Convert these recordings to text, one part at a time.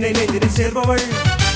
நெஞ்சினை நெஞ்சினை சேர்பவள்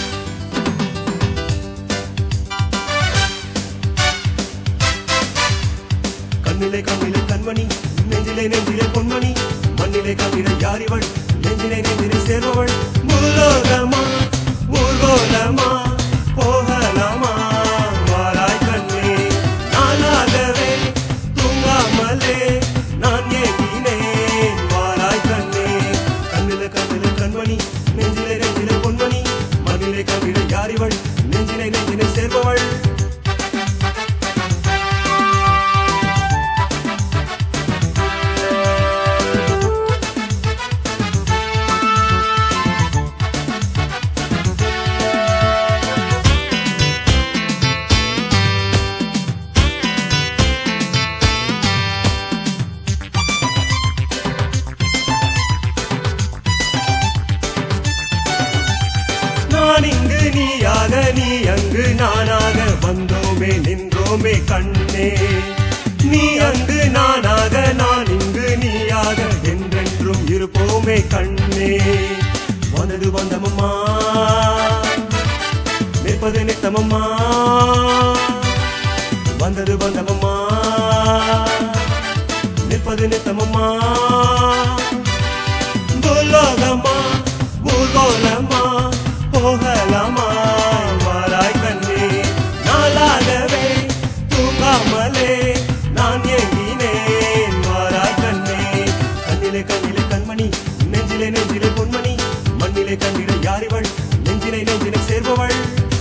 கண்ணிலே கண்ணிலே கண்மணி நெஞ்சிலே நெஞ்சிலே பொன்மணி மண்ணிலே கண்ணிட யாரிவள் நெஞ்சினை நெஞ்சினை சேர்பவள் பூலோகமா ஊர்கோலமா போகலாமா வாராய் கண்ணே நானாகவே தூங்காமலே நான் ஏங்கினேன் வாராய் கண்ணே கண்ணிலே கண்ணிலே கண்மணி நெஞ்சிலே நெஞ்சிலே பொன்மணி மண்ணிலே கண்ணிட யாரிவள் நெஞ்சினை நெஞ்சினை சேர்பவள் நான் இங்கு நீயாக நீ அங்கு நானாக வந்தோமே நின்றோமே கண்ணே நீ அங்கு நானாக நான் இங்கு நீயாக என்றென்றும் இருப்போமே கண்ணே வந்தது வந்தமம்மா நிற்பது நித்தமம்மா வந்தது வந்தமம்மா நிற்பது நித்தமம்மா பூலோகமா பூகோளமா போகலாமா வாராய் கண்ணே நாளாகவே தூங்காமலே நான் ஏங்கினேன் வாராய் கண்ணே கண்ணிலே கண்ணிலே கண்மணி நெஞ்சிலே நெஞ்சிலே பொன்மணி மண்ணிலே கண்ணிலே யாரிவள் நெஞ்சினை நெஞ்சினை சேர்பவள்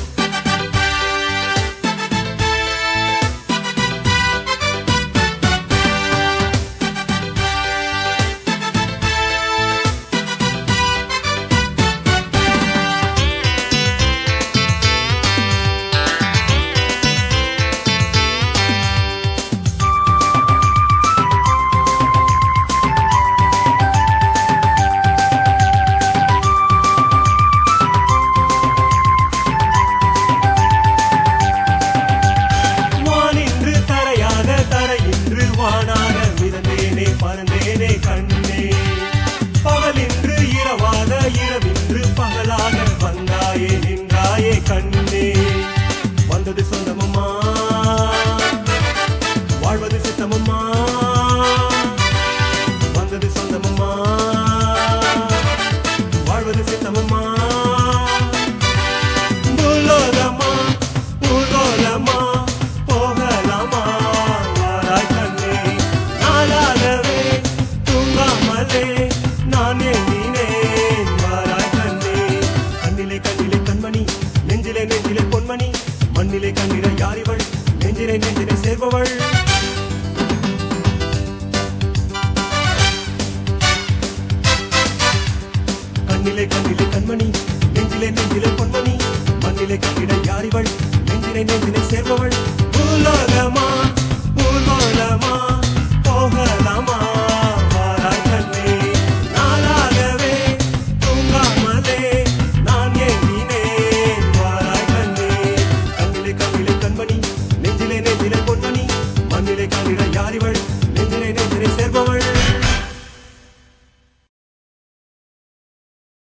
வானின்று தரையாக தரையின்று வானாக மிதந்தேனே பறந்தேனே கண்ணே பகலின்று இரவாக இரவின்று பகலாக வந்தாயே நின்றாயே கண்ணே வந்தது சொந்தமம்மா வாழ்வது சித்தமம்மா வந்தது சொந்தமம்மா வாழ்வது சித்தமம்மா பூலோகமா பூகோளமா போகலாமா வாராய் கண்ணே நாளாகவே தூங்காமலே நான் எண்ணினேன் வாராய் கண்ணே கண்ணிலே கண்ணிலே கண்மணி நெஞ்சிலே நெஞ்சிலே பொன்மணி மண்ணிலே கண்ணிட யாரிவள் நெஞ்சிலே நெஞ்சிலே சேர்பவள் கண்ணிலே கண்ணிலே கண்மணி நெஞ்சிலே நெஞ்சிலே பொன்மணி மண்ணிலே கண்ணிட யாரிவள் நெஞ்சிலே நெஞ்சிலே சேர்பவள் பூலோகமா பூலோகமா போகலாமா வாராய் கண்ணே நாளாகவே தூங்காமலே நான் ஏங்கினேன் வாராய் கண்ணே கண்ணிலே கண்ணிலே கண்மணி நெஞ்சிலே நெஞ்சிலே பொன்மணி மண்ணிலே கண்ணிட யாரிவள்